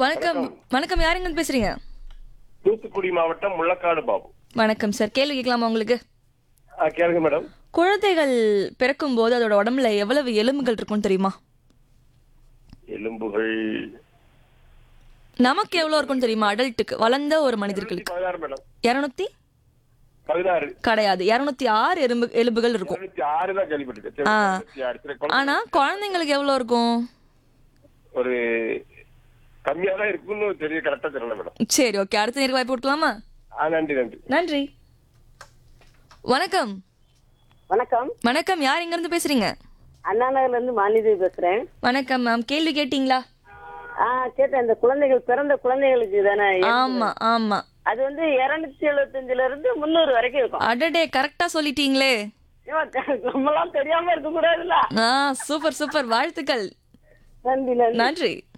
வணக்கம் வணக்கம் யாருங்க இருந்து பேசுறீங்க தூத்துக்குடி மாவட்டம் முள்ளக்காடு பாபு வணக்கம் சார் கேள்வி கேட்கலாமா உங்களுக்கு ஆ, கேளுங்க மேடம் குழந்தைகள் பிறக்கும் போது அதோட உடம்புல எவ்வளவு எலும்புகள் இருக்கும்னு தெரியுமா எலும்புகள் நமக்கு எவ்வளவு இருக்கும்னு தெரியுமா அடல்ட்டுக்கு வளர்ந்த ஒரு மனிதர்களுக்கு பதினாறு மேடம் இருநூத்தி பதினாறு கிடையாது இருநூத்தி ஆறு எலும்பு எலும்புகள் இருக்கும் இருநூத்தி ஆறு தான் கேள்விப்பட்டிருக்கேன் ஆ. இருநூத்தி ஆறு. சரி, குழந்தை- ஆனா குழந்தைங்களுக்கு எவ்வளவு இருக்கும் ஒரு கம்மியா தான் இருக்குன்னு தெரிய கரெக்டா தெரியல மேடம் சரி ஓகே அடுத்த நேருக்கு வாய்ப்பு கொடுக்கலாமா ஆ நன்றி நன்றி நன்றி வணக்கம் வணக்கம் வணக்கம் யார் இங்க இருந்து பேசுறீங்க அண்ணா நகர்ல இருந்து மாநிதி பேசுறேன் வணக்கம் மேம் கேள்வி கேட்டீங்களா ஆ கேட்டேன் இந்த குழந்தைகள் பிறந்த குழந்தைகளுக்கு தானே ஆமா ஆமா அது வந்து இருநூத்தி எழுபத்தஞ்சுல இருந்து முந்நூறு வரைக்கும் இருக்கும் அடடே கரெக்டா சொல்லிட்டீங்களே ஏம்மா, நம்மலாம் தெரியாம இருக்க கூடாதுல்ல ஆ சூப்பர் சூப்பர் வாழ்த்துக்கள் நன்றி நன்றி நன்றி